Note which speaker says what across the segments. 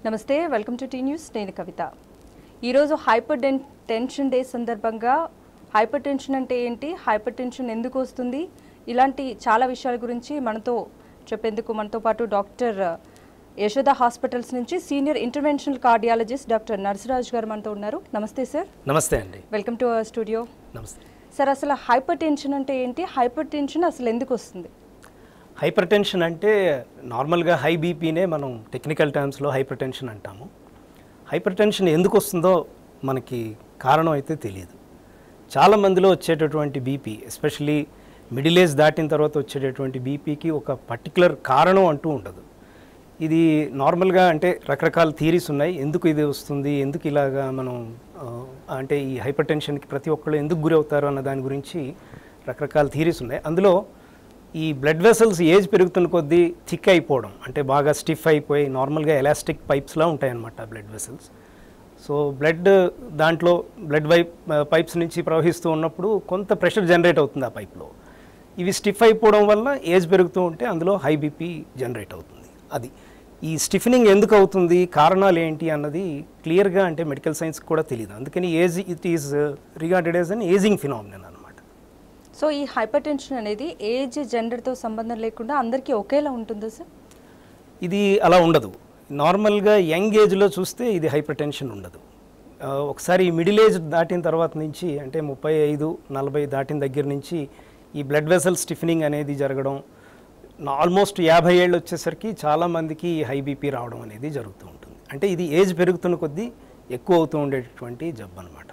Speaker 1: నమస్తే welcome to tea news నేను కవిత ఈరోజు హైపర్ డెన్ టెన్షన్ డే సందర్భంగా హైపర్ టెన్షన్ అంటే ఏంటి హైపర్ టెన్షన్ ఎందుకు వస్తుంది ఇలాంటి చాలా విషయాల గురించి మనతో చెప్పేందుకు మనతో పాటు డాక్టర్ యశోద హాస్పిటల్స్ నుంచి senior interventional cardiologist doctor Narsaraj garu మనతో ఉన్నారు నమస్తే సార్
Speaker 2: నమస్తే అండి
Speaker 1: వెల్కమ్ టు అవర్ స్టూడియో
Speaker 2: నమస్తే
Speaker 1: సార్ అసలు హైపర్ టెన్షన్ అంటే ఏంటి హైపర్ టెన్షన్ అసలు ఎందుకు వస్తుంది
Speaker 2: హైపర్ టెన్షన్ అంటే నార్మల్గా హై బీపీనే మనం టెక్నికల్ టర్మ్స్లో హైపర్ టెన్షన్ అంటాము హైపర్ టెన్షన్ ఎందుకు వస్తుందో మనకి కారణం అయితే తెలియదు చాలా మందిలో వచ్చేటటువంటి బీపీ ఎస్పెషలీ మిడిల్ ఏజ్ దాటిన తర్వాత వచ్చేటటువంటి బీపీకి ఒక పర్టికులర్ కారణం అంటూ ఉండదు ఇది నార్మల్గా అంటే రకరకాల థీరీస్ ఉన్నాయి ఎందుకు ఇది వస్తుంది ఎందుకు ఇలాగా మనం ఆ, అంటే ఈ హైపర్ టెన్షన్కి ప్రతి ఒక్కళ్ళు ఎందుకు గురవుతారు అన్న దాని గురించి రకరకాల థీరీస్ ఉన్నాయి అందులో ఈ బ్లడ్ వెసల్స్ ఏజ్ పెరుగుతున్న కొద్దీ థిక్ అయిపోవడం అంటే బాగా స్టిఫ్ అయిపోయి నార్మల్గా ఎలాస్టిక్ పైప్స్లా ఉంటాయన్నమాట బ్లడ్ వెసల్స్ సో బ్లడ్ దాంట్లో బ్లడ్ వైప్ పైప్స్ నుంచి ప్రవహిస్తూ ఉన్నప్పుడు కొంత ప్రెషర్ జనరేట్ అవుతుంది ఆ పైప్లో ఇవి స్టిఫ్ అయిపోవడం వల్ల ఏజ్ పెరుగుతూ ఉంటే అందులో హై బీపీ జనరేట్ అవుతుంది అది ఈ స్టిఫనింగ్ ఎందుకు అవుతుంది కారణాలు ఏంటి అన్నది క్లియర్గా అంటే మెడికల్ సైన్స్ కూడా తెలియదు అందుకని age it is regarded as an ageing phenomenon అనమాట
Speaker 1: సో ఈ హైపర్ టెన్షన్ అనేది ఏజ్ జెండర్తో సంబంధం లేకుండా అందరికీ ఒకేలా ఉంటుందా సార్
Speaker 2: ఇది అలా ఉండదు నార్మల్గా యంగ్ ఏజ్లో చూస్తే ఇది హైపర్ టెన్షన్ ఉండదు ఆ, ఒకసారి మిడిల్ ఏజ్ దాటిన తర్వాత నుంచి అంటే ముప్పై ఐదు నలభై దాటిన దగ్గర నుంచి ఈ బ్లడ్ వెసల్ స్టిఫనింగ్ అనేది జరగడం ఆల్మోస్ట్ యాభై ఏళ్ళు వచ్చేసరికి చాలామందికి హై బీపీ రావడం అనేది జరుగుతూ ఉంటుంది అంటే ఇది ఏజ్ పెరుగుతున్న కొద్దీ ఎక్కువ అవుతూ ఉండేటటువంటి జబ్బు అనమాట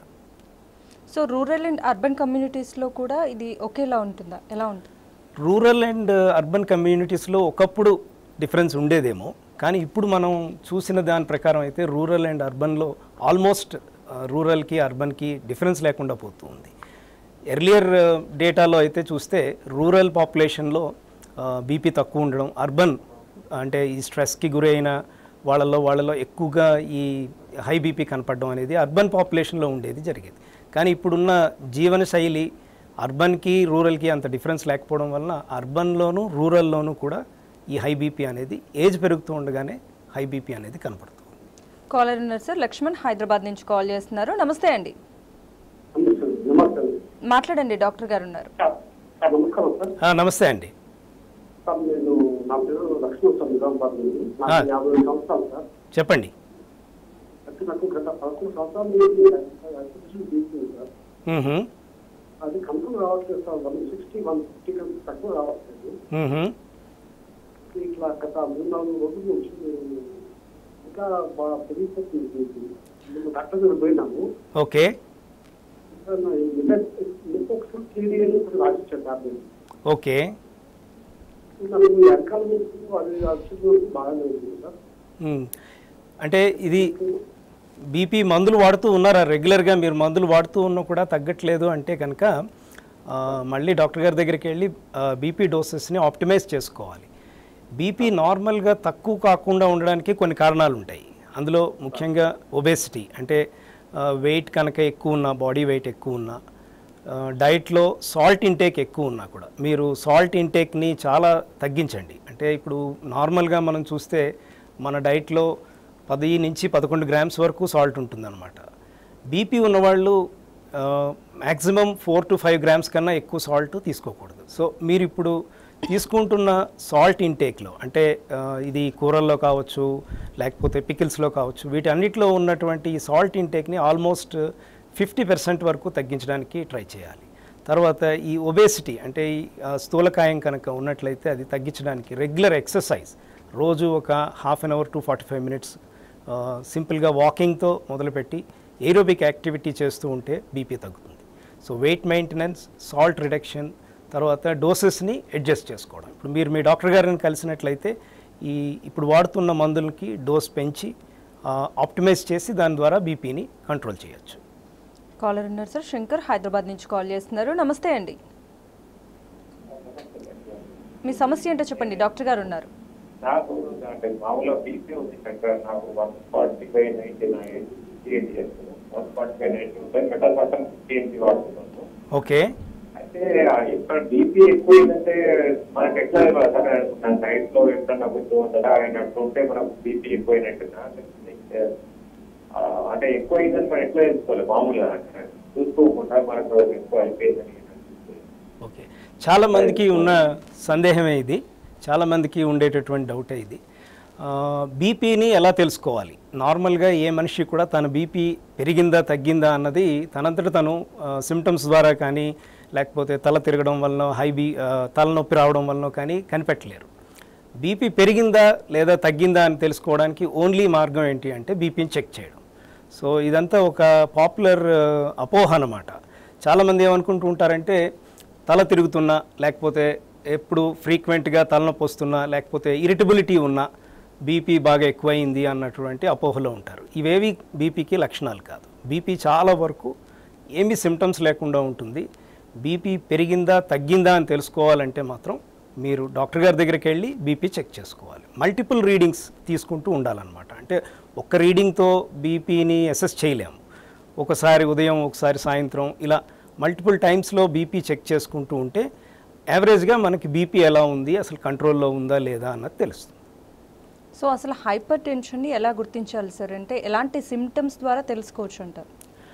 Speaker 1: సో రూరల్ అండ్ అర్బన్ కమ్యూనిటీస్లో కూడా ఇది ఒకేలా ఉంటుందా ఎలా ఉంటుంది
Speaker 2: రూరల్ అండ్ అర్బన్ కమ్యూనిటీస్లో ఒకప్పుడు డిఫరెన్స్ ఉండేదేమో కానీ ఇప్పుడు మనం చూసిన దాని ప్రకారం అయితే రూరల్ అండ్ అర్బన్లో ఆల్మోస్ట్ రూరల్కి అర్బన్కి డిఫరెన్స్ లేకుండా పోతూ ఉంది ఎర్లియర్ డేటాలో అయితే చూస్తే రూరల్ పాపులేషన్లో బీపీ తక్కువ ఉండడం అర్బన్ అంటే ఈ స్ట్రెస్కి గురైన వాళ్ళలో వాళ్ళలో ఎక్కువగా ఈ హై బీపీ కనపడడం అనేది అర్బన్ పాపులేషన్లో ఉండేది జరిగేది కానీ ఇప్పుడున్న జీవన శైలి అర్బన్కి రూరల్కి అంత డిఫరెన్స్ లేకపోవడం వలన అర్బన్లోను రూరల్లోనూ కూడా ఈ హై బీపీ అనేది ఏజ్ పెరుగుతూ ఉండగానే హై బీపీ అనేది కనపడుతుంది
Speaker 1: కాలర్ ఉన్నారు సార్ లక్ష్మణ్ హైదరాబాద్ నుంచి కాల్ చేస్తున్నారు నమస్తే అండి
Speaker 3: నమస్తే
Speaker 1: మాట్లాడండి డాక్టర్ గారు ఉన్నారు
Speaker 3: సార్ సార్ నమస్కారం సార్
Speaker 2: ఆ, నమస్తే అండి
Speaker 3: సార్ నేను నా పేరు లక్ష్మణ్ సార్ నిజామాబాద్ నుండి
Speaker 2: ఆ.
Speaker 3: నాకు యాభై ఐదు సంవత్సరాలు సార్
Speaker 2: చెప్పండి
Speaker 3: అయితే నాకు గత పదకొండు సంవత్సరాల నుంచి హైపర్టెన్షన్ బీపీ సార్
Speaker 2: మ్హూ,
Speaker 3: అది కంట్రోల్ రావట్లేదు sir one sixty one fifty కంటే తక్కువ రావట్లేదు
Speaker 2: మ్హూ.
Speaker 3: ఇట్లా గత మూడు నాలుగు రోజుల నుంచి నేను ఇంకా బాగా పెరిగిపోతుంది బీపీ మేము డాక్టర్ దగ్గర పోయినాము
Speaker 2: ఓకే
Speaker 3: సార్ నా లిపోక్సిల్ త్రీ అని రాసిచ్చారు టాబ్లెట్
Speaker 2: ఓకే
Speaker 3: నాకు వెనకాల నుంచి అది వచ్చి బాగానే ఉంది సార్
Speaker 2: మ్, అంటే ఇది బీపీ మందులు వాడుతూ ఉన్నారా రెగ్యులర్గా మీరు మందులు వాడుతూ ఉన్నా కూడా తగ్గట్లేదు అంటే కనుక ఆ, మళ్ళీ డాక్టర్ గారి దగ్గరికి వెళ్ళి బీపీ డోసెస్ని ఆప్టిమైజ్ చేసుకోవాలి బీపీ నార్మల్గా తక్కువ కాకుండా ఉండడానికి కొన్ని కారణాలు ఉంటాయి అందులో ముఖ్యంగా ఒబేసిటీ అంటే వెయిట్ కనుక ఎక్కువ ఉన్నా బాడీ వెయిట్ ఎక్కువ ఉన్నా ఆ, డైట్లో సాల్ట్ ఇంటేక్ ఎక్కువ ఉన్నా కూడా మీరు సాల్ట్ ఇంటేక్ని చాలా తగ్గించండి అంటే ఇప్పుడు నార్మల్గా మనం చూస్తే మన డైట్లో పది నుంచి పదకొండు గ్రామ్స్ వరకు సాల్ట్ ఉంటుందన్నమాట బీపీ ఉన్నవాళ్ళు maximum four to five grams కన్నా ఎక్కువ సాల్ట్ తీసుకోకూడదు సో మీరు ఇప్పుడు తీసుకుంటున్న సాల్ట్ ఇంటేక్లో అంటే ఆ, ఇది కూరల్లో కావచ్చు లేకపోతే పికిల్స్లో కావచ్చు వీటన్నిటిలో ఉన్నటువంటి సాల్ట్ ఇంటేక్ని ఆల్మోస్ట్ ఫిఫ్టీ పర్సెంట్ వరకు తగ్గించడానికి ట్రై చేయాలి తర్వాత ఈ ఒబేసిటీ అంటే ఈ ఆ, స్థూలకాయం కనుక ఉన్నట్లయితే అది తగ్గించడానికి రెగ్యులర్ ఎక్సర్సైజ్ రోజు ఒక half an hour to forty five minutes సింపుల్గా వాకింగ్తో మొదలుపెట్టి ఏరోబిక్ యాక్టివిటీ చేస్తూ ఉంటే బీపీ తగ్గుతుంది so weight maintenance salt reduction తర్వాత డోసెస్ని అడ్జస్ట్ చేసుకోవడం ఇప్పుడు మీరు మీ డాక్టర్ గారిని కలిసినట్లయితే ఈ ఇప్పుడు వాడుతున్న మందులకి డోస్ పెంచి ఆప్టిమైజ్ చేసి దాని ద్వారా బీపీని కంట్రోల్ చేయొచ్చు
Speaker 1: కాలర్ ఉన్నారు సార్ శంకర్ హైదరాబాద్ నుంచి కాల్ చేస్తున్నారు నమస్తే అండి మీ సమస్య ఏంటో చెప్పండి డాక్టర్ గారు ఉన్నారు
Speaker 4: నాకు అంటే మామూలుగా బీపీ ఉంది చక్కగా నాకు one forty five ninety nine one forty five ninety five metal button fifty MP వాడుతున్నాను
Speaker 2: ఓకే
Speaker 4: అంటే ఇక్కడ బీపీ ఎక్కువైందంటే మనకి ఎట్లా అదే అనుకుంటాను నైట్ లో ఎప్పుడన్నా కొంచెం ఉంటుందా అయినట్టు ఉంటే మనకు బీపీ ఎక్కువైనట్టుగా లేకపోతే, ఆ, అంటే ఎక్కువైందని మనం ఎట్లా తెలుసుకోవాలి మామూలుగా అంటే చూసుకోకుండా మనకు ఎక్కువ అయిపోయిందని అనిపిస్తుంది.
Speaker 2: ఓకే చాలా మందికి ఉన్న సందేహమే ఇది చాలా మందికి ఉండేటటువంటి డౌటే ఇది బీపీని ఎలా తెలుసుకోవాలి నార్మల్గా ఏ మనిషి కూడా తన బీపీ పెరిగిందా తగ్గిందా అన్నది తనంతట తను సిమ్టమ్స్ ద్వారా కానీ లేకపోతే తల తిరగడం వలన హై బీ తలనొప్పి రావడం వలన కానీ కనిపెట్టలేరు బీపీ పెరిగిందా లేదా తగ్గిందా అని తెలుసుకోవడానికి ఓన్లీ మార్గం ఏంటి అంటే బీపీని చెక్ చేయడం సో ఇదంతా ఒక పాపులర్ అపోహ అన్నమాట చాలామంది ఏమనుకుంటూ ఉంటారంటే తల తిరుగుతున్నా లేకపోతే ఎప్పుడు ఫ్రీక్వెంట్గా తలనొప్పి వస్తున్నా లేకపోతే ఇరిటబిలిటీ ఉన్నా బీపీ బాగా ఎక్కువైంది అన్నటువంటి అపోహలో ఉంటారు ఇవేవి బీపీకి లక్షణాలు కాదు బీపీ చాలా వరకు ఏమీ సిమ్టమ్స్ లేకుండా ఉంటుంది బీపీ పెరిగిందా తగ్గిందా అని తెలుసుకోవాలంటే మాత్రం మీరు డాక్టర్ గారి దగ్గరికి వెళ్ళి బీపీ చెక్ చేసుకోవాలి మల్టిపుల్ రీడింగ్స్ తీసుకుంటూ ఉండాలన్నమాట అంటే ఒక్క రీడింగ్తో బీపీని అసెస్ చేయలేము ఒకసారి ఉదయం ఒకసారి సాయంత్రం ఇలా మల్టిపుల్ టైమ్స్లో బీపీ చెక్ చేసుకుంటూ ఉంటే యావరేజ్గా మనకి బీపీ ఎలా ఉంది అసలు కంట్రోల్లో ఉందా లేదా అన్నది తెలుస్తుంది
Speaker 1: సో అసలు హైపర్ టెన్షన్ని ఎలా గుర్తించాలి సార్ అంటే ఎలాంటి సిమ్టమ్స్ ద్వారా తెలుసుకోవచ్చు అంటారు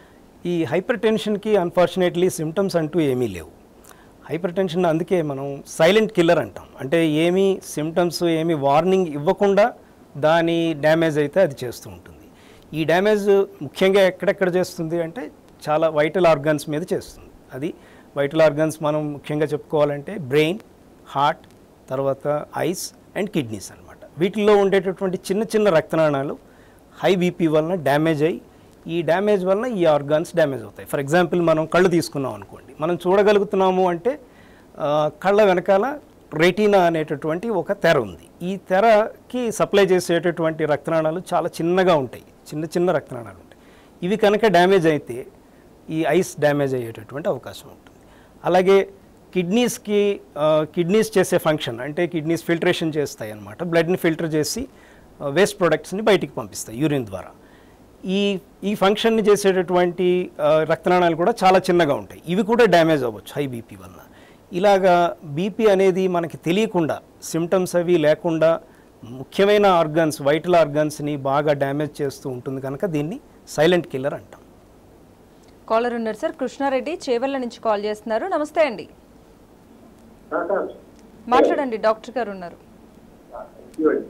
Speaker 2: ఈ హైపర్ టెన్షన్కి అన్ఫార్చునేట్లీ సిమ్టమ్స్ అంటూ ఏమీ లేవు హైపర్ టెన్షన్ అందుకే మనం సైలెంట్ కిల్లర్ అంటాం అంటే ఏమీ సిమ్టమ్స్ ఏమీ వార్నింగ్ ఇవ్వకుండా దాని డ్యామేజ్ అయితే అది చేస్తూ ఉంటుంది ఈ డ్యామేజ్ ముఖ్యంగా ఎక్కడెక్కడ చేస్తుంది అంటే చాలా వైటల్ ఆర్గాన్స్ మీద చేస్తుంది అది వైటల్ ఆర్గాన్స్ మనం ముఖ్యంగా చెప్పుకోవాలంటే బ్రెయిన్ హార్ట్ తర్వాత ఐస్ అండ్ కిడ్నీస్ అన్నమాట వీటిల్లో ఉండేటటువంటి చిన్న చిన్న రక్తనాళాలు హై బీపీ వలన డ్యామేజ్ అయ్యి ఈ డ్యామేజ్ వలన ఈ ఆర్గాన్స్ డ్యామేజ్ అవుతాయి ఫర్ ఎగ్జాంపుల్ మనం కళ్ళు తీసుకున్నాం అనుకోండి మనం చూడగలుగుతున్నాము అంటే ఆ, కళ్ళ వెనకాల రెటీనా అనేటటువంటి ఒక తెర ఉంది ఈ తెరకి సప్లై చేసేటటువంటి రక్తనాళాలు చాలా చిన్నగా ఉంటాయి చిన్న చిన్న రక్తనాళాలు ఉంటాయి ఇవి కనుక డ్యామేజ్ అయితే ఈ ఐస్ డ్యామేజ్ అయ్యేటటువంటి అవకాశం ఉంటుంది అలాగే కిడ్నీస్కి కిడ్నీస్ చేసే ఫంక్షన్ అంటే కిడ్నీస్ ఫిల్టరేషన్ చేస్తాయి అన్నమాట బ్లడ్ని ఫిల్టర్ చేసి వేస్ట్ ప్రొడక్ట్స్ని బయటికి పంపిస్తాయి యూరిన్ ద్వారా ఈ ఈ ఫంక్షన్ని చేసేటటువంటి ఆ, రక్తనాళాలు కూడా చాలా చిన్నగా ఉంటాయి ఇవి కూడా డ్యామేజ్ అవ్వచ్చు హై బీపీ వలన ఇలాగా బీపీ అనేది మనకి తెలియకుండా సిమ్టమ్స్ అవి లేకుండా ముఖ్యమైన ఆర్గన్స్ వైటల్ ఆర్గన్స్ని బాగా డ్యామేజ్ చేస్తూ ఉంటుంది కనుక దీన్ని సైలెంట్ కిల్లర్ అంటాం
Speaker 1: కాలర్ ఉన్నారు సార్ కృష్ణారెడ్డి చేవెళ్ళ నుంచి కాల్ చేస్తున్నారు నమస్తే అండి
Speaker 3: సార్ సార్
Speaker 1: మాట్లాడండి డాక్టర్ గారు ఉన్నారు
Speaker 3: ఇవ్వండి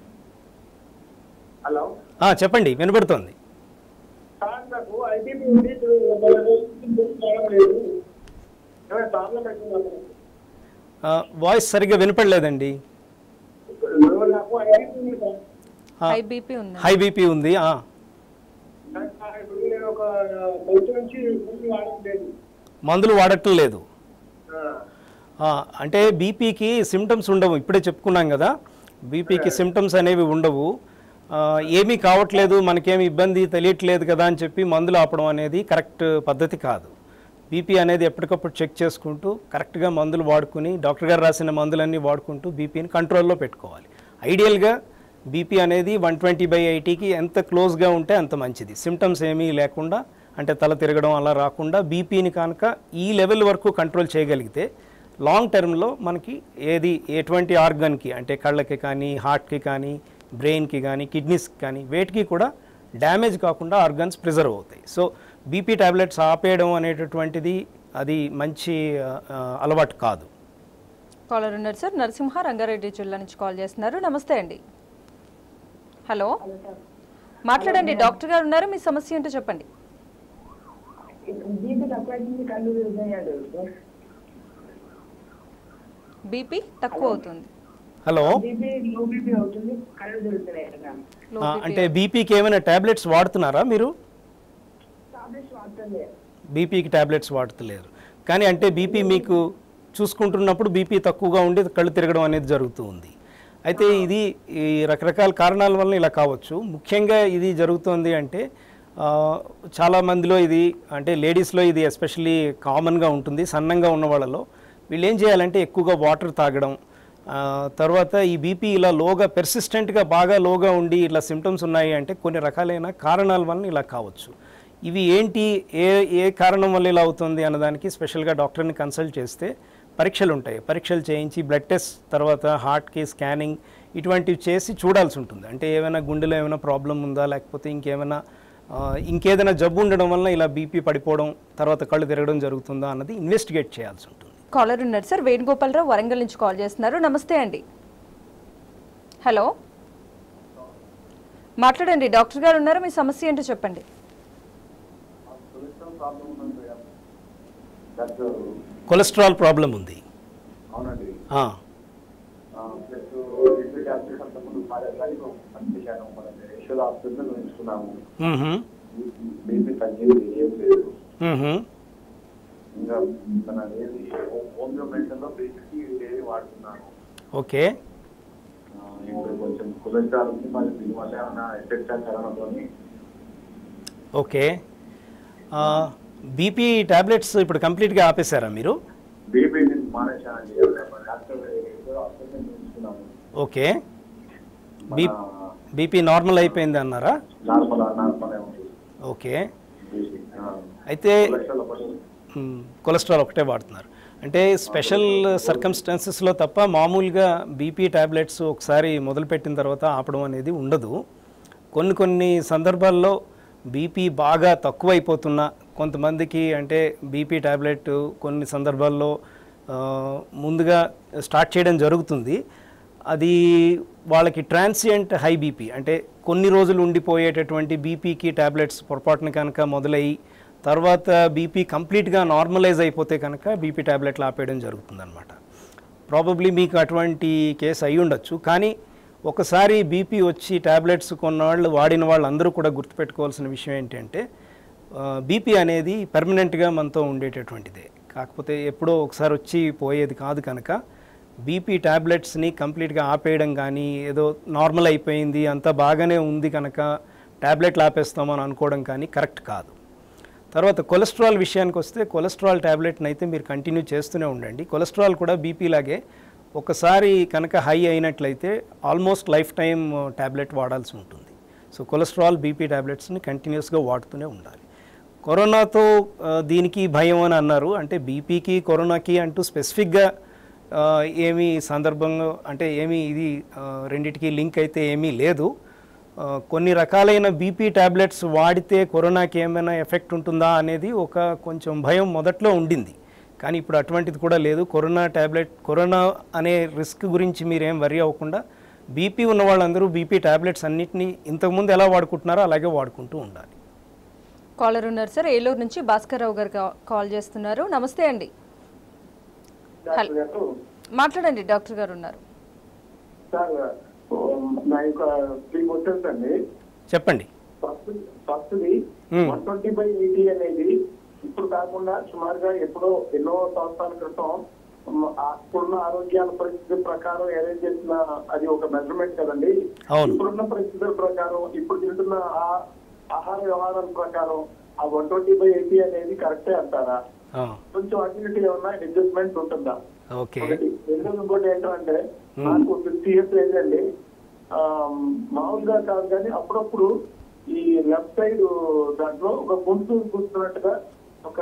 Speaker 3: హలో
Speaker 2: ఆ, చెప్పండి వినబడుతోంది
Speaker 3: సార్ నాకు ఐటీపీ ఉంది ఇప్పుడు ఒక రోజు నుంచి చేయడం లేదు ఏమైనా ప్రాబ్లం అవుతుందా
Speaker 2: ఆ, వాయిస్ సరిగ్గా వినపడలేదండి
Speaker 3: ఇప్పుడు నాకు ఐటీపీ ఉంది సార్
Speaker 2: ఆ,
Speaker 1: హై బీపీ ఉంది
Speaker 2: హై బీపీ ఉంది ఆ.
Speaker 3: సార్, సార్, ఇప్పుడు నేను ఒక మంచి నుంచి ఫుడ్ వాడడం లేదు
Speaker 2: మందులు వాడటం లేదు
Speaker 3: ఆ,
Speaker 2: ఆ, అంటే బీపీకి సిమ్టమ్స్ ఉండవు ఇప్పుడే చెప్పుకున్నాం కదా బీపీకి సిమ్టమ్స్ అనేవి ఉండవు ఆ, ఏమీ కావట్లేదు మనకేమి ఇబ్బంది తెలియట్లేదు కదా అని చెప్పి మందులు ఆపడం అనేది కరెక్ట్ పద్ధతి కాదు బీపీ అనేది ఎప్పటికప్పుడు చెక్ చేసుకుంటూ కరెక్ట్గా మందులు వాడుకుని డాక్టర్ గారు రాసిన మందులన్నీ వాడుకుంటూ బీపీని కంట్రోల్లో పెట్టుకోవాలి ఐడియల్గా బీపీ అనేది వన్ ట్వంటీ బై ఎయిటీకి ఎంత క్లోజ్గా ఉంటే అంత మంచిది సిమ్టమ్స్ ఏమీ లేకుండా అంటే తల తిరగడం అలా రాకుండా బీపీని కనుక ఈ లెవెల్ వరకు కంట్రోల్ చేయగలిగితే లాంగ్ టర్మ్లో మనకి ఏది ఎటువంటి ఆర్గన్కి అంటే కళ్ళకి కానీ హార్ట్కి కానీ బ్రెయిన్కి కానీ కిడ్నీస్కి కానీ వేటికి కూడా డ్యామేజ్ కాకుండా ఆర్గన్స్ ప్రిజర్వ్ అవుతాయి సో బీపీ టాబ్లెట్స్ ఆపేయడం అనేటటువంటిది అది మంచి ఆ, ఆ, అలవాటు కాదు
Speaker 1: కాలర్ ఉన్నారు సార్ నరసింహ రంగారెడ్డి జిల్లా నుంచి కాల్ చేస్తున్నారు నమస్తే అండి హలో మాట్లాడండి డాక్టర్ గారు ఉన్నారు మీ సమస్య ఏంటో చెప్పండి
Speaker 5: బీపీ తక్కువ అవుతుంది కళ్ళు తిరుగుతున్నాడు
Speaker 1: బీపీ తక్కువ అవుతుంది
Speaker 2: హలో
Speaker 5: బీపీ లో బీపీ అవుతుంది కళ్ళు తిరుగుతున్నాయి కదా
Speaker 1: లో
Speaker 2: ఆ, అంటే బీపీకి ఏమైనా టాబ్లెట్స్ వాడుతున్నారా మీరు
Speaker 5: టాబ్లెట్స్ వాడుతుంది
Speaker 2: బీపీకి టాబ్లెట్స్ వాడుతలేరు కానీ అంటే బీపీ మీకు చూసుకుంటున్నప్పుడు బీపీ తక్కువగా ఉండి కళ్ళు తిరగడం అనేది జరుగుతూ ఉంది అయితే ఇది ఈ రకరకాల కారణాల వలన ఇలా కావచ్చు ముఖ్యంగా ఇది జరుగుతోంది అంటే ఆ, చాలా మందిలో ఇది అంటే లేడీస్లో ఇది ఎస్పెషల్లీ కామన్గా ఉంటుంది సన్నంగా ఉన్న వాళ్ళలో వీళ్ళు ఏం చేయాలంటే ఎక్కువగా వాటర్ తాగడం ఆ, తర్వాత ఈ బీపీ ఇలా లోగా పెర్సిస్టెంట్గా బాగా లోగా ఉండి ఇట్లా సిమ్టమ్స్ ఉన్నాయి అంటే కొన్ని రకాలైన కారణాల వలన ఇలా కావచ్చు ఇవి ఏంటి ఏ ఏ కారణం వల్ల ఇలా అవుతుంది అన్నదానికి స్పెషల్గా డాక్టర్ని కన్సల్ట్ చేస్తే పరీక్షలు ఉంటాయి పరీక్షలు చేయించి బ్లడ్ టెస్ట్ తర్వాత హార్ట్కి స్కానింగ్ ఇటువంటివి చేసి చూడాల్సి ఉంటుంది అంటే ఏమైనా గుండెలో ఏమైనా ప్రాబ్లం ఉందా లేకపోతే ఇంకేమైనా ఆ, ఇంకేదైనా జబ్బు ఉండడం వల్ల ఇలా బీపీ పడిపోవడం తర్వాత కళ్ళు తిరగడం జరుగుతుందా అన్నది ఇన్వెస్టిగేట్ చేయాల్సి ఉంటుంది
Speaker 1: కాలర్ ఉన్నారు సార్ వేణుగోపాలరావు వరంగల్ నుంచి కాల్ చేస్తున్నారు నమస్తే అండి హలో మాట్లాడండి డాక్టర్ గారు ఉన్నారు మీ సమస్య ఏంటో చెప్పండి
Speaker 3: డాక్టర్
Speaker 2: కొలెస్ట్రాల్ ప్రాబ్లం ఉంది
Speaker 3: అవునండి
Speaker 2: ఆ,
Speaker 3: ప్లస్ లిక్విడ్ టాబ్లెట్స్ అంతకుముందు మారేలాగా పనిచేశాను మన యశోద హాస్పిటల్ ఉంచుకున్నాము
Speaker 2: మ్మ్హ,
Speaker 3: బీపీ తగ్గింది ఏం లేదు
Speaker 2: మ్మ్హ.
Speaker 3: ఇంకా మన ఏది హోమియో మెడిసిన్ లో బీపీకి ఏది వాడుతున్నాను
Speaker 2: ఓకే
Speaker 3: ఆ, ఇప్పుడు కొంచెం కొలెస్ట్రాల్ ఉంది మరి దీనివల్ల ఏమైనా ఎఫెక్ట్ కరోనాతోని
Speaker 2: ఓకే బీపీ టాబ్లెట్స్ ఇప్పుడు కంప్లీట్గా ఆపేశారా మీరు
Speaker 3: బీపీ నేను మానేశానండి డాక్టర్ యశోద హాస్పిటల్ ఉంచుకున్నాము
Speaker 2: ఓకే బీ బీపీ నార్మల్ అయిపోయింది అన్నారా
Speaker 3: నార్మల్ నార్మల్ ఉంది
Speaker 2: ఓకే
Speaker 3: బీపీ
Speaker 2: అయితే
Speaker 3: కొలెస్ట్రాల్ ఒకటి
Speaker 2: మ్, కొలెస్ట్రాల్ ఒకటే వాడుతున్నారు అంటే స్పెషల్ సర్కమ్స్టాన్సెస్లో తప్ప మామూలుగా బీపీ టాబ్లెట్స్ ఒకసారి మొదలుపెట్టిన తర్వాత ఆపడం అనేది ఉండదు కొన్ని కొన్ని సందర్భాల్లో బీపీ బాగా తక్కువైపోతున్నా కొంతమందికి అంటే బీపీ టాబ్లెట్ కొన్ని సందర్భాల్లో ఆ, ముందుగా స్టార్ట్ చేయడం జరుగుతుంది అది వాళ్ళకి ట్రాన్సియంట్ హై బీపీ అంటే కొన్ని రోజులు ఉండిపోయేటటువంటి బీపీకి టాబ్లెట్స్ పొరపాటున కనుక మొదలయ్యి తర్వాత బీపీ కంప్లీట్గా నార్మలైజ్ అయిపోతే కనుక బీపీ టాబ్లెట్లు ఆపేయడం జరుగుతుందన్నమాట ప్రాబబ్లీ మీకు అటువంటి కేసు అయి ఉండొచ్చు కానీ ఒకసారి బీపీ వచ్చి టాబ్లెట్స్ కొన్నవాళ్ళు వాడిన వాళ్ళందరూ కూడా గుర్తుపెట్టుకోవాల్సిన విషయం ఏంటంటే బీపీ అనేది పర్మనెంట్గా మనతో ఉండేటటువంటిదే కాకపోతే ఎప్పుడో ఒకసారి వచ్చి పోయేది కాదు కనుక బీపీ టాబ్లెట్స్ని కంప్లీట్గా ఆపేయడం కానీ ఏదో నార్మల్ అయిపోయింది అంతా బాగానే ఉంది కనుక టాబ్లెట్లు ఆపేస్తామని అనుకోవడం కానీ కరెక్ట్ కాదు తర్వాత కొలెస్ట్రాల్ విషయానికి వస్తే కొలెస్ట్రాల్ ట్యాబ్లెట్ని అయితే మీరు కంటిన్యూ చేస్తూనే ఉండండి కొలెస్ట్రాల్ కూడా బీపీ లాగే ఒకసారి కనుక హై అయినట్లయితే ఆల్మోస్ట్ లైఫ్ టైం ట్యాబ్లెట్ వాడాల్సి ఉంటుంది సో కొలెస్ట్రాల్ బీపీ ట్యాబ్లెట్స్ని కంటిన్యూస్గా వాడుతూనే ఉండాలి కరోనాతో ఆ, దీనికి భయం అని అన్నారు అంటే బీపీకి కరోనాకి అంటూ స్పెసిఫిక్గా ఆ, ఏమీ సందర్భంగా అంటే ఏమీ ఇది ఆ, రెండిటికి లింక్ అయితే ఏమీ లేదు ఆ, కొన్ని రకాలైన బీపీ టాబ్లెట్స్ వాడితే కరోనాకి ఏమైనా ఎఫెక్ట్ ఉంటుందా అనేది ఒక కొంచెం భయం మొదట్లో ఉండింది కానీ ఇప్పుడు అటువంటిది కూడా లేదు కరోనా టాబ్లెట్ కరోనా అనే రిస్క్ గురించి మీరేం వరి అవ్వకుండా బీపీ ఉన్న వాళ్ళందరూ బీపీ టాబ్లెట్స్ అన్నిటినీ ఇంతకుముందు ఎలా వాడుకుంటున్నారో అలాగే వాడుకుంటూ ఉండాలి
Speaker 1: కాలర్ ఉన్నారు సార్ ఏలూరు నుంచి భాస్కర్ రావు గారు కా- కాల్ చేస్తున్నారు నమస్తే అండి
Speaker 3: డాక్టర్ గారు
Speaker 1: మాట్లాడండి డాక్టర్ గారు ఉన్నారు
Speaker 3: సార్ నా యొక్క త్రీ క్వశ్చన్స్ అండి
Speaker 2: చెప్పండి
Speaker 3: ఫస్ట్ ఫస్ట్ది
Speaker 2: Hmm.
Speaker 3: One twenty by eighty అనేది ఇప్పుడు కాకుండా సుమారుగా ఎప్పుడో ఎన్నో సంవత్సరాల క్రితం మ్, ఆ ఇప్పుడున్న ఆరోగ్యాల పరిస్థితి ప్రకారం అరేంజ్ చేసిన అది ఒక మెజర్మెంట్ కదండి
Speaker 2: అవును.
Speaker 3: ఇప్పుడున్న పరిస్థితుల ప్రకారం ఇప్పుడు తింటున్న ఆ- ఆహార వ్యవహారాల ప్రకారం ఆ వన్ ట్వంటీ బై ఎయిటీ అనేది కరెక్టే అంటారా
Speaker 2: ఆ,
Speaker 3: కొంచెం అటు ఇటు ఏమన్నా అడ్జస్ట్మెంట్ ఉంటుందా
Speaker 2: ఓకే
Speaker 3: ఒకటి రెండోది ఇంకోటి ఏంటంటే నాకు ఫిఫ్టీ ఇయర్స్ ఏజ్ అండి ఆ, మామూలుగా కాదు కానీ అప్పుడప్పుడు ఈ లెఫ్ట్ సైడ్ దాంట్లో ఒక గొంతు కూర్చున్నట్టుగా ఒక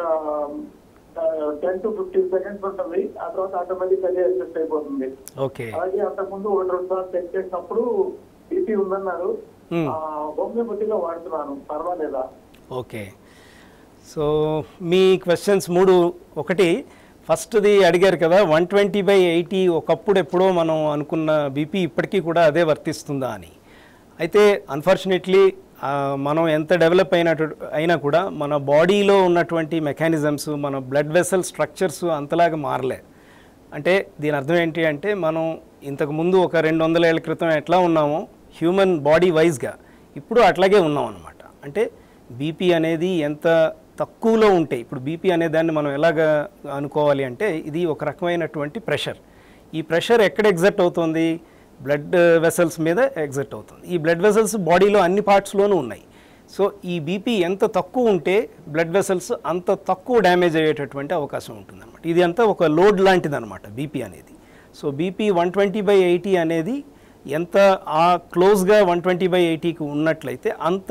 Speaker 3: టెన్ టు ఫిఫ్టీన్ సెకండ్స్ ఉంటుంది ఆ తర్వాత ఆటోమేటిక్ అదే అడ్జస్ట్ అయిపోతుంది
Speaker 2: ఓకే
Speaker 3: అలాగే అంతకుముందు ఒకటి రెండు సార్లు చెక్ చేసినప్పుడు బీపీ ఉందన్నారు
Speaker 2: Hmm.
Speaker 3: హోమియోపతిగా వాడుతున్నాను పర్వాలేదా
Speaker 2: ఓకే సో మీ క్వశ్చన్స్ మూడు ఒకటి ఫస్ట్ది అడిగారు కదా వన్ ట్వంటీ బై ఎయిటీ ఒకప్పుడు ఎప్పుడో మనం అనుకున్న బీపీ ఇప్పటికీ కూడా అదే వర్తిస్తుందా అని అయితే అన్ఫార్చునేట్లీ మనం ఎంత డెవలప్ అయినట్టు అయినా కూడా మన బాడీలో ఉన్నటువంటి మెకానిజమ్స్ మన బ్లడ్ వెసల్ స్ట్రక్చర్స్ అంతలాగా మారలే అంటే దీని అర్థం ఏంటి అంటే మనం ఇంతకు ముందు ఒక రెండు వందల ఏళ్ళ క్రితం ఎట్లా ఉన్నామో హ్యూమన్ బాడీ వైజ్గా ఇప్పుడు అట్లాగే ఉన్నాం అనమాట అంటే బీపీ అనేది ఎంత తక్కువలో ఉంటే ఇప్పుడు బీపీ అనే దాన్ని మనం ఎలాగ అనుకోవాలి అంటే ఇది ఒక రకమైనటువంటి ప్రెషర్ ఈ ప్రెషర్ ఎక్కడ ఎగ్జర్ట్ అవుతుంది బ్లడ్ వెసల్స్ మీద ఎగ్జర్ట్ అవుతుంది ఈ బ్లడ్ వెసల్స్ బాడీలో అన్ని పార్ట్స్లోనూ ఉన్నాయి సో ఈ బీపీ ఎంత తక్కువ ఉంటే బ్లడ్ వెసల్స్ అంత తక్కువ డ్యామేజ్ అయ్యేటటువంటి అవకాశం ఉంటుందన్నమాట ఇది అంతా ఒక లోడ్ లాంటిది అనమాట బీపీ అనేది so BP one twenty by eighty అనేది ఎంత ఆ క్లోజ్గా వన్ ట్వంటీ బై ఎయిటీకి ఉన్నట్లయితే అంత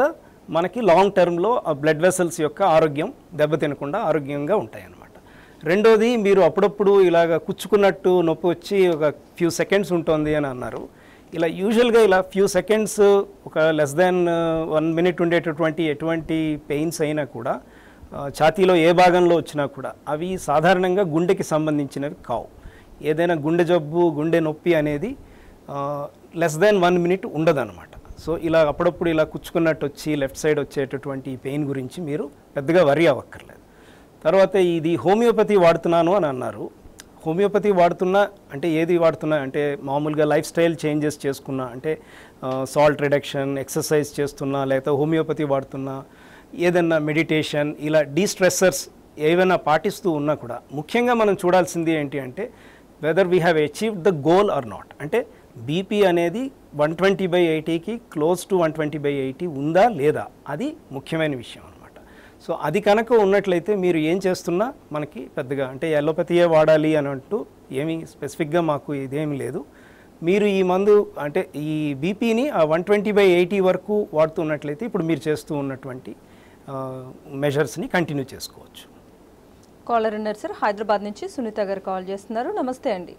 Speaker 2: మనకి లాంగ్ టర్మ్లో ఆ బ్లడ్ వెసల్స్ యొక్క ఆరోగ్యం దెబ్బతినకుండా ఆరోగ్యంగా ఉంటాయి అన్నమాట రెండోది మీరు అప్పుడప్పుడు ఇలాగ కుచ్చుకున్నట్టు నొప్పి వచ్చి ఒక ఫ్యూ సెకండ్స్ ఉంటుంది అని అన్నారు ఇలా యూజువల్గా ఇలా ఫ్యూ సెకండ్స్ ఒక లెస్ దాన్ వన్ మినిట్ ఉండేటటువంటి ఎటువంటి పెయిన్స్ అయినా కూడా ఆ, ఛాతీలో ఏ భాగంలో వచ్చినా కూడా అవి సాధారణంగా గుండెకి సంబంధించినవి కావు ఏదైనా గుండె జబ్బు గుండె నొప్పి అనేది లెస్ దాన్ వన్ మినిట్ ఉండదన్నమాట సో ఇలా అప్పుడప్పుడు ఇలా కుచ్చుకున్నట్టు వచ్చి లెఫ్ట్ సైడ్ వచ్చేటటువంటి ఈ పెయిన్ గురించి మీరు పెద్దగా వరి అవ్వక్కర్లేదు తర్వాత ఇది హోమియోపతి వాడుతున్నాను అని అన్నారు హోమియోపతి వాడుతున్నా అంటే ఏది వాడుతున్నా అంటే మామూలుగా లైఫ్ స్టైల్ చేంజెస్ చేసుకున్నా అంటే సాల్ట్ రిడక్షన్ ఎక్సర్సైజ్ చేస్తున్నా లేకపోతే హోమియోపతి వాడుతున్నా ఏదన్నా మెడిటేషన్ ఇలా డీస్ట్రెస్సర్స్ ఏవైనా పాటిస్తూ ఉన్నా కూడా ముఖ్యంగా మనం చూడాల్సింది ఏంటి అంటే whether we have achieved the goal or not అంటే బీపీ అనేది వన్ ట్వంటీ బై ఎయిటీకి close to one twenty by eighty ఉందా లేదా అది ముఖ్యమైన విషయం అనమాట సో అది కనుక ఉన్నట్లయితే మీరు ఏం చేస్తున్నా మనకి పెద్దగా అంటే ఎలోపతియే వాడాలి అని అంటూ ఏమీ స్పెసిఫిక్గా మాకు ఇదేమీ లేదు మీరు ఈ మందు అంటే ఈ బీపీని ఆ వన్ ట్వంటీ బై ఎయిటీ వరకు వాడుతున్నట్లయితే ఇప్పుడు మీరు చేస్తూ ఉన్నటువంటి మెజర్స్ని కంటిన్యూ చేసుకోవచ్చు
Speaker 1: కాలర్ ఉన్నారు సార్ హైదరాబాద్ నుంచి సునీత గారు కాల్ చేస్తున్నారు నమస్తే అండి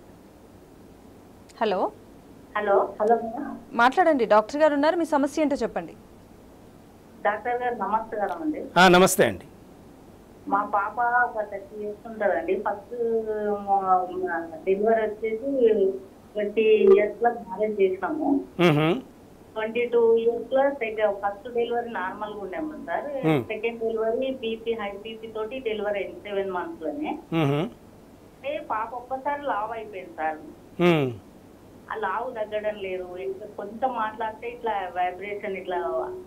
Speaker 1: హలో
Speaker 6: హలో హలో
Speaker 1: మాట్లాడండి డాక్టర్ గారు ఉన్నారు మీ సమస్య ఏంటో చెప్పండి
Speaker 6: డాక్టర్ గారు నమస్కారం అండి
Speaker 2: ఆ, నమస్తే అండి
Speaker 6: మా పాప ఒక థర్టీ ఇయర్స్ ఉంటుందండి ఫస్ట్ డెలివరీ వచ్చేసి ట్వంటీ ఇయర్స్ లో మ్యారేజ్ చేసినాము
Speaker 2: మ్హూ.
Speaker 6: ట్వంటీ టూ ఇయర్స్ లో ఫస్ట్ డెలివరీ నార్మల్ గా ఉండేము sir
Speaker 2: Hmm.
Speaker 6: Second delivery BP high BP తోటి డెలివరీ అయింది సెవెన్ మంత్స్ లోనే
Speaker 2: మ్హూ.
Speaker 6: అంటే పాప ఒక్కసారి లావ్ అయిపోయింది సార్
Speaker 2: మ్.
Speaker 6: ఆ లావు తగ్గడం లేదు ఇంకా కొంచెం మాట్లాడితే ఇట్లా వైబ్రేషన్ ఇట్లా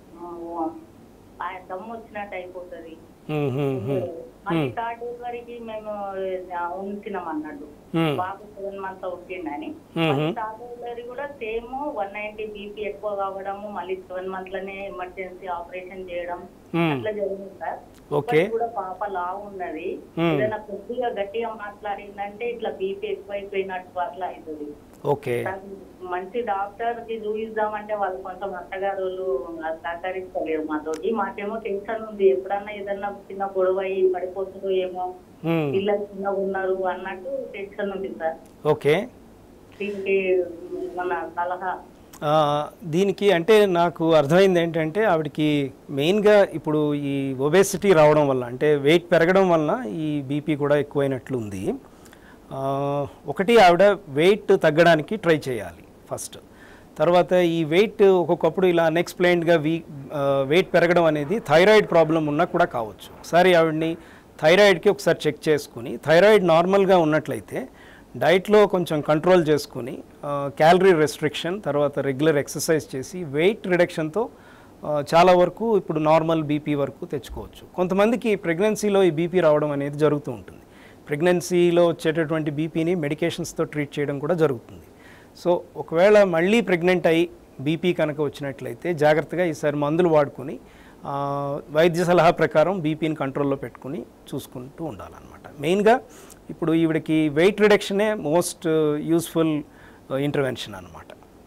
Speaker 6: ఆ, దమ్ము వచ్చినట్టు అయిపోతుంది
Speaker 2: మ్హూ.
Speaker 6: మళ్ళీ థర్డ్ డెలివరీకి మేము ఆ, ఉంచినాం అన్నట్టు
Speaker 2: మ్.
Speaker 6: బాబు సెవెన్ మంత్స్ అవుతుండని
Speaker 2: మ్మ్.
Speaker 6: థర్డ్ డెలివరీ కూడా సేమ్ వన్ నైన్టీ బీపీ ఎక్కువ కావడము మళ్ళీ సెవెన్ మంత్ లోనే ఎమర్జెన్సీ ఆపరేషన్ చేయడం
Speaker 2: మ్.
Speaker 6: అట్లా జరిగింది సార్
Speaker 2: ఓకే
Speaker 6: ఇప్పటికి కూడా పాప లావు ఉన్నది
Speaker 2: మ్మ్.
Speaker 6: ఏదైనా కొద్దిగా గట్టిగా మాట్లాడిందంటే ఇట్లా బీపీ ఎక్కువైపోయినట్టు అట్లా అవుతుంది
Speaker 2: ఓకే
Speaker 6: మంచి డాక్టర్ కి చూపిద్దామంటే వాళ్ళు కొంచెం అత్తగారు వాళ్ళు సహకరిస్తలేరు మాతోటి మాకేమో టెన్షన్ ఉంది ఎప్పుడన్నా ఏదన్నా చిన్న గొడవ అయ్యి పడిపోతుందో ఏమో
Speaker 2: మ్.
Speaker 6: పిల్లలు చిన్నగా ఉన్నారు అన్నట్టు టెన్షన్ ఉంది సార్
Speaker 2: ఓకే
Speaker 6: దీనికి మన సలహా
Speaker 2: ఆ, దీనికి అంటే నాకు అర్థమైంది ఏంటంటే ఆవిడకి మెయిన్గా ఇప్పుడు ఈ ఒబేసిటీ రావడం వల్ల అంటే వెయిట్ పెరగడం వలన ఈ బీపీ కూడా ఎక్కువైనట్లు ఉంది ఆ, ఒకటి ఆవిడ వెయిట్ తగ్గడానికి ట్రై చేయాలి ఫస్ట్ తర్వాత ఈ వెయిట్ ఒక్కొక్కప్పుడు ఇలా అన్ఎక్స్ప్లెయిన్డ్గా వీ వెయిట్ పెరగడం అనేది థైరాయిడ్ ప్రాబ్లం ఉన్నా కూడా కావచ్చు ఒకసారి ఆవిడని థైరాయిడ్కి ఒకసారి చెక్ చేసుకుని థైరాయిడ్ నార్మల్గా ఉన్నట్లయితే డైట్లో కొంచెం కంట్రోల్ చేసుకుని క్యాలరీ రెస్ట్రిక్షన్ తర్వాత రెగ్యులర్ ఎక్సర్సైజ్ చేసి వెయిట్ రిడక్షన్తో చాలా వరకు ఇప్పుడు నార్మల్ బీపీ వరకు తెచ్చుకోవచ్చు కొంతమందికి ప్రెగ్నెన్సీలో ఈ బీపీ రావడం అనేది జరుగుతూ ఉంటుంది ప్రెగ్నెన్సీలో వచ్చేటటువంటి బీపీని మెడికేషన్స్తో ట్రీట్ చేయడం కూడా జరుగుతుంది సో ఒకవేళ మళ్ళీ ప్రెగ్నెంట్ అయ్యి బీపీ కనుక వచ్చినట్లయితే జాగ్రత్తగా ఈసారి మందులు వాడుకొని ఆ, వైద్య సలహా ప్రకారం బీపీని కంట్రోల్లో పెట్టుకుని చూసుకుంటూ ఉండాలన్నమాట మెయిన్గా ఇప్పుడు ఈవిడకి వెయిట్ రిడక్షనే మోస్ట్ యూస్ఫుల్ ఇంటర్వెన్షన్ అనమాట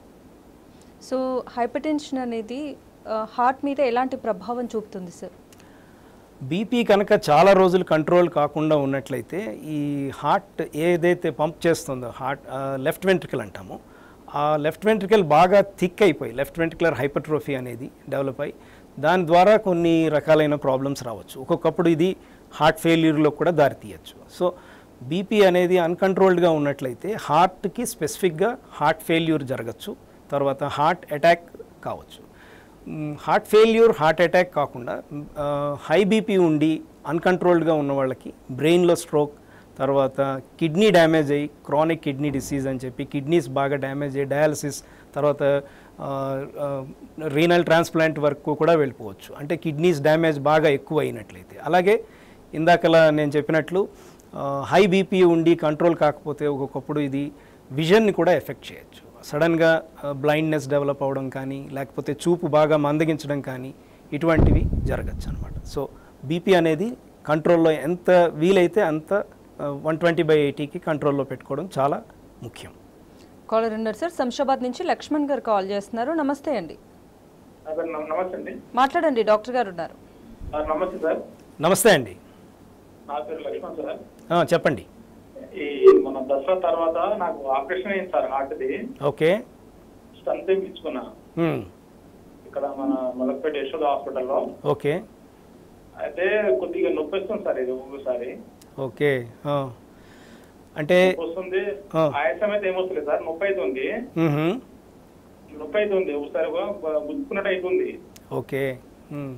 Speaker 1: సో హైపర్ టెన్షన్ అనేది హార్ట్ మీద ఎలాంటి ప్రభావం చూపుతుంది సార్
Speaker 2: బీపీ కనుక చాలా రోజులు కంట్రోల్ కాకుండా ఉన్నట్లయితే ఈ హార్ట్ ఏదైతే పంప్ చేస్తుందో హార్ట్ లెఫ్ట్ వెంట్రికల్ అంటామో ఆ లెఫ్ట్ వెంట్రికల్ బాగా థిక్ అయిపోయి లెఫ్ట్ వెంట్రికులర్ హైపర్ట్రోఫీ అనేది డెవలప్ అయ్యి దాని ద్వారా కొన్ని రకాలైన ప్రాబ్లమ్స్ రావచ్చు ఒక్కొక్కప్పుడు ఇది హార్ట్ ఫెయిల్యూర్లో కూడా దారితీయచ్చు సో బీపీ అనేది అన్కంట్రోల్డ్గా ఉన్నట్లయితే హార్ట్కి స్పెసిఫిక్గా హార్ట్ ఫెయిల్యూర్ జరగచ్చు తర్వాత హార్ట్ అటాక్ కావచ్చు హార్ట్ ఫెయిల్యూర్ హార్ట్ అటాక్ కాకుండా హై బీపీ ఉండి అన్కంట్రోల్డ్గా ఉన్న వాళ్ళకి బ్రెయిన్లో స్ట్రోక్ తర్వాత కిడ్నీ డ్యామేజ్ అయ్యి క్రానిక్ కిడ్నీ డిసీజ్ అని చెప్పి కిడ్నీస్ బాగా డ్యామేజ్ అయ్యి డయాలసిస్ తర్వాత రీనల్ ట్రాన్స్ప్లాంట్ వరకు కూడా వెళ్ళిపోవచ్చు అంటే కిడ్నీస్ డ్యామేజ్ బాగా ఎక్కువ అయినట్లయితే అలాగే ఇందాకలా నేను చెప్పినట్లు హై బీపీ ఉండి కంట్రోల్ కాకపోతే ఒక్కొక్కప్పుడు ఇది విజన్ని కూడా ఎఫెక్ట్ చేయొచ్చు సడన్గా బ్లైండ్నెస్ డెవలప్ అవ్వడం కానీ లేకపోతే చూపు బాగా మందగించడం కానీ ఇటువంటివి జరగచ్చు అనమాట సో బీపీ అనేది కంట్రోల్లో ఎంత వీలైతే అంత వన్ ట్వంటీ బై ఎయిటీకి కంట్రోల్లో పెట్టుకోవడం చాలా ముఖ్యం
Speaker 1: కాలర్ ఉన్నారు సార్ శంషాబాద్ నుంచి లక్ష్మణ్ గారు కాల్ చేస్తున్నారు నమస్తే అండి
Speaker 3: సార్ నమ- నమస్తే అండి
Speaker 1: మాట్లాడండి డాక్టర్ గారు ఉన్నారు
Speaker 3: ఆ, నమస్తే సార్
Speaker 2: నమస్తే అండి
Speaker 3: నా పేరు లక్ష్మణ్ సార్
Speaker 2: ఆ, చెప్పండి
Speaker 3: ఈ మన దసరా తర్వాత నాకు ఆపరేషన్ అయింది సార్ హార్ట్ది
Speaker 2: ఓకే
Speaker 3: స్టంట్ తెప్పించుకున్నా
Speaker 2: మ్,
Speaker 3: ఇక్కడ మన మలక్పేట యశోద హాస్పిటల్లో
Speaker 2: ఓకే
Speaker 3: అయితే కొద్దిగా నొప్పి వస్తుంది సార్ ఇది ఒక్కొక్కసారి
Speaker 2: ఓకే ఆ. అంటే
Speaker 3: నొప్పి వస్తుంది
Speaker 2: ఆ.
Speaker 3: ఆయాసం అయితే ఏమొస్తలేదు సార్ నొప్పి అవుతుంది
Speaker 2: మ్హూ.
Speaker 3: నొప్పి అవుతుంది ఒకసారి గుర్తుకున్నట్టు అవుతుంది
Speaker 2: ఓకే మ్.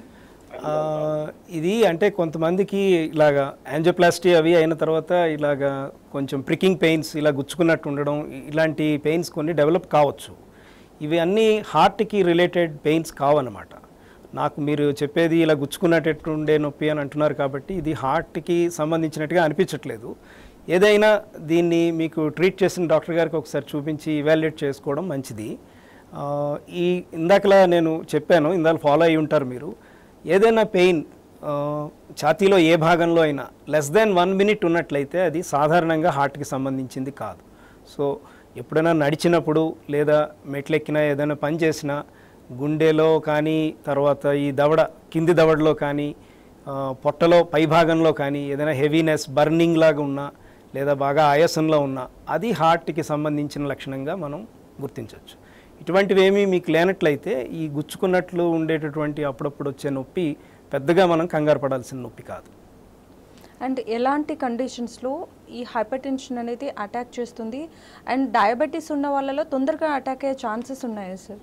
Speaker 2: ఆ, ఇది అంటే కొంతమందికి ఇలాగా యాంజియోప్లాస్టీ అవి అయిన తర్వాత ఇలాగా కొంచెం ప్రికింగ్ పెయిన్స్ ఇలా గుచ్చుకున్నట్టు ఉండడం ఇ- ఇలాంటి పెయిన్స్ కొన్ని డెవలప్ కావచ్చు ఇవి అన్నీ హార్ట్కి రిలేటెడ్ పెయిన్స్ కావన్నమాట నాకు మీరు చెప్పేది ఇలా గుచ్చుకున్నట్టు ఉండే నొప్పి అని అంటున్నారు కాబట్టి ఇది హార్ట్కి సంబంధించినట్టుగా అనిపించట్లేదు ఏదైనా దీన్ని మీకు ట్రీట్ చేసిన డాక్టర్ గారికి ఒకసారి చూపించి ఇవాల్యుయేట్ చేసుకోవడం మంచిది ఆ, ఈ ఇందాకలా నేను చెప్పాను ఇందాక ఫాలో అయి ఉంటారు మీరు ఏదైనా పెయిన్ ఆ, ఛాతీలో ఏ భాగంలో అయినా లెస్ దెన్ వన్ మినిట్ ఉన్నట్లయితే అది సాధారణంగా హార్ట్కి సంబంధించింది కాదు సో ఎప్పుడైనా నడిచినప్పుడు లేదా మెట్లెక్కినా ఏదైనా పని చేసినా గుండెలో కానీ తర్వాత ఈ దవడ కింది దవడలో కానీ ఆ, పొట్టలో పై భాగంలో కానీ ఏదైనా హెవీనెస్ బర్నింగ్ లాగా ఉన్నా లేదా బాగా ఆయాసంలో ఉన్నా అది హార్ట్కి సంబంధించిన లక్షణంగా మనం గుర్తించవచ్చు ఇటువంటివి ఏమీ మీకు లేనట్లయితే ఈ గుచ్చుకున్నట్లు ఉండేటటువంటి అప్పుడప్పుడు వచ్చే నొప్పి పెద్దగా మనం కంగారు పడాల్సిన నొప్పి కాదు
Speaker 1: అండ్ ఎలాంటి కండిషన్స్లో ఈ హైపర్ టెన్షన్ అనేది అటాక్ చేస్తుంది అండ్ డయాబెటీస్ ఉన్న వాళ్ళలో తొందరగా అటాక్ అయ్యే ఛాన్సెస్ ఉన్నాయా సార్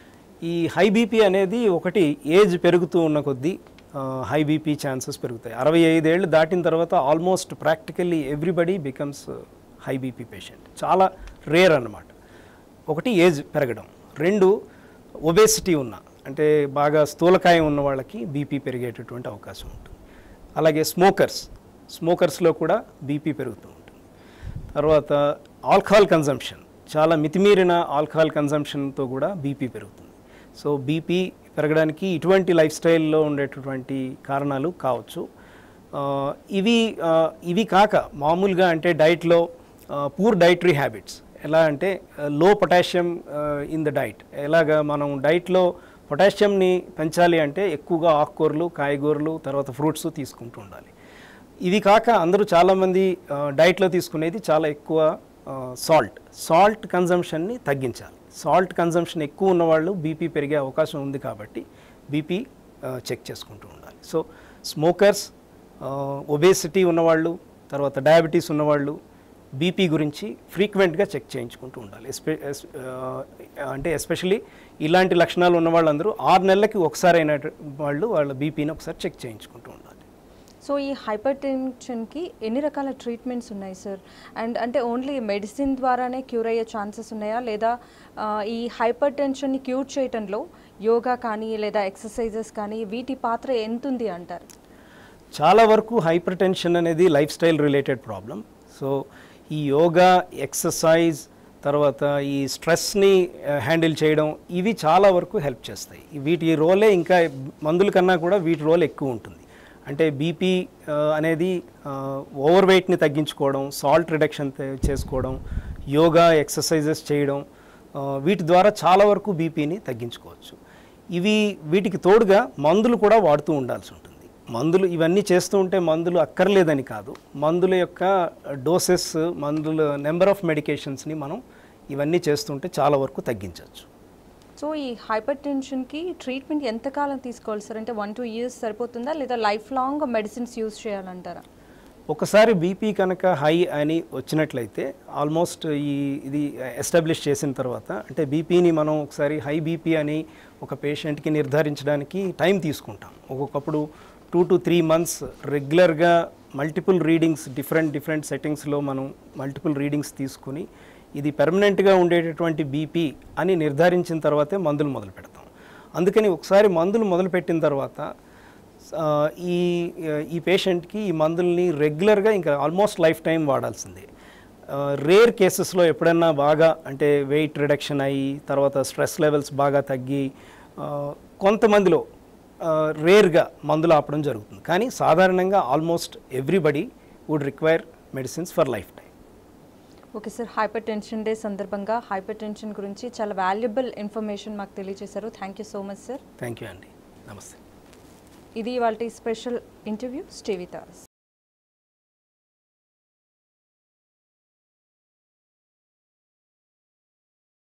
Speaker 2: ఈ హై బీపీ అనేది ఒకటి ఏజ్ పెరుగుతూ ఉన్న కొద్దీ హై బీపీ ఛాన్సెస్ పెరుగుతాయి అరవై ఐదేళ్ళు దాటిన తర్వాత almost practically everybody becomes high BP patient చాలా రేర్ అన్నమాట ఒకటి ఏజ్ పెరగడం రెండు ఒబేసిటీ ఉన్న అంటే బాగా స్థూలకాయం ఉన్న వాళ్ళకి బీపీ పెరిగేటటువంటి అవకాశం ఉంటుంది అలాగే స్మోకర్స్ స్మోకర్స్లో కూడా బీపీ పెరుగుతూ ఉంటుంది తర్వాత ఆల్కహాల్ కన్జంప్షన్ చాలా మితిమీరిన ఆల్కహాల్ కన్జంప్షన్తో కూడా బీపీ పెరుగుతుంది సో బీపీ పెరగడానికి ఇటువంటి లైఫ్ స్టైల్లో ఉండేటటువంటి కారణాలు కావచ్చు ఆ, ఇవి ఆ, ఇవి కాక మామూలుగా అంటే డైట్లో పూర్ డైటరీ హ్యాబిట్స్ ఎలా అంటే లో పొటాషియం ఇన్ ద డైట్ ఎలాగా మనం డైట్లో పొటాషియంని పెంచాలి అంటే ఎక్కువగా ఆకుకూరలు కాయగూరలు తర్వాత ఫ్రూట్స్ తీసుకుంటూ ఉండాలి ఇవి కాక అందరూ చాలామంది ఆ, డైట్లో తీసుకునేది చాలా ఎక్కువ సాల్ట్ సాల్ట్ కన్జంప్షన్ని తగ్గించాలి సాల్ట్ కన్జంప్షన్ ఎక్కువ ఉన్నవాళ్ళు బీపీ పెరిగే అవకాశం ఉంది కాబట్టి బీపీ చెక్ చేసుకుంటూ ఉండాలి సో స్మోకర్స్ ఒబేసిటీ ఉన్నవాళ్ళు తర్వాత డయాబెటీస్ ఉన్నవాళ్ళు బీపీ గురించి ఫ్రీక్వెంట్గా చెక్ చేయించుకుంటూ ఉండాలి ఎస్పె ఎస్- ఆ, అంటే ఎస్పెషలీ ఇలాంటి లక్షణాలు ఉన్న వాళ్ళందరూ ఆరు నెలలకి ఒకసారి అయిన వాళ్ళు వాళ్ళ బీపీని ఒకసారి చెక్ చేయించుకుంటూ ఉండాలి
Speaker 1: సో ఈ హైపర్ టెన్షన్కి ఎన్ని రకాల ట్రీట్మెంట్స్ ఉన్నాయి సార్ అండ్ అంటే ఓన్లీ మెడిసిన్ ద్వారానే క్యూర్ అయ్యే ఛాన్సెస్ ఉన్నాయా లేదా ఆ, ఈ హైపర్ టెన్షన్ని క్యూర్ చేయటంలో యోగా కానీ లేదా ఎక్సర్సైజెస్ కానీ వీటి పాత్ర ఎంత ఉంది అంటారు
Speaker 2: చాలా వరకు హైపర్ టెన్షన్ అనేది lifestyle related problem so ఈ యోగా ఎక్సర్సైజ్ తర్వాత ఈ స్ట్రెస్ని హ్యాండిల్ చేయడం ఇవి చాలా వరకు హెల్ప్ చేస్తాయి వీటి రోలే ఇంకా మందుల కన్నా కూడా వీటి రోల్ ఎక్కువ ఉంటుంది అంటే బీపీ అనేది ఓవర్ వెయిట్ని తగ్గించుకోవడం సాల్ట్ రిడక్షన్ చేసుకోవడం యోగా ఎక్సర్సైజెస్ చేయడం ఆ, వీటి ద్వారా చాలా వరకు బీపీని తగ్గించుకోవచ్చు ఇవి వీటికి తోడుగా మందులు కూడా వాడుతూ ఉండాల్సి ఉంటుంది మందులు ఇవన్నీ చేస్తూ ఉంటే మందులు అక్కర్లేదని కాదు మందుల యొక్క డోసెస్ మందుల నెంబర్ ఆఫ్ మెడికేషన్స్ని మనం ఇవన్నీ చేస్తుంటే చాలా వరకు తగ్గించవచ్చు
Speaker 1: సో ఈ హైపర్ టెన్షన్కి ట్రీట్మెంట్ ఎంతకాలం తీసుకోవాలి సార్ అంటే వన్ టూ ఇయర్స్ సరిపోతుందా లేదా లైఫ్ లాంగ్ మెడిసిన్స్ యూజ్ చేయాలంటారా
Speaker 2: ఒకసారి బీపీ కనుక హై అని వచ్చినట్లయితే ఆల్మోస్ట్ ఈ ఇది ఎస్టాబ్లిష్ చేసిన తర్వాత అంటే బీపీని మనం ఒకసారి హై బీపీ అని ఒక పేషెంట్కి నిర్ధారించడానికి టైం తీసుకుంటాం ఒక్కొక్కప్పుడు టూ టు త్రీ మంత్స్ రెగ్యులర్గా మల్టిపుల్ రీడింగ్స్ డిఫరెంట్ డిఫరెంట్ సెట్టింగ్స్లో మనం మల్టిపుల్ రీడింగ్స్ తీసుకుని ఇది పెర్మనెంట్గా ఉండేటటువంటి బీపీ అని నిర్ధారించిన తర్వాతే మందులు మొదలు పెడతాం అందుకని ఒకసారి మందులు మొదలుపెట్టిన తర్వాత ఆ, ఈ ఈ పేషెంట్కి ఈ మందుల్ని రెగ్యులర్గా ఇంకా ఆల్మోస్ట్ లైఫ్ టైం వాడాల్సిందే రేర్ కేసెస్లో ఎప్పుడన్నా బాగా అంటే వెయిట్ రిడక్షన్ అయ్యి తర్వాత స్ట్రెస్ లెవెల్స్ బాగా తగ్గి ఆ, కొంతమందిలో రేర్గా మందులు ఆపడం జరుగుతుంది కానీ సాధారణంగా almost everybody would require medicines for lifetime
Speaker 1: okay sir hypertension day సందర్భంగా హైపర్ టెన్షన్ గురించి చాలా వాల్యుబుల్ ఇన్ఫర్మేషన్ మాకు తెలియజేశారు thank you so much sir
Speaker 2: thank you అండి నమస్తే
Speaker 1: ఇది వాళ్ళ special interview stay with us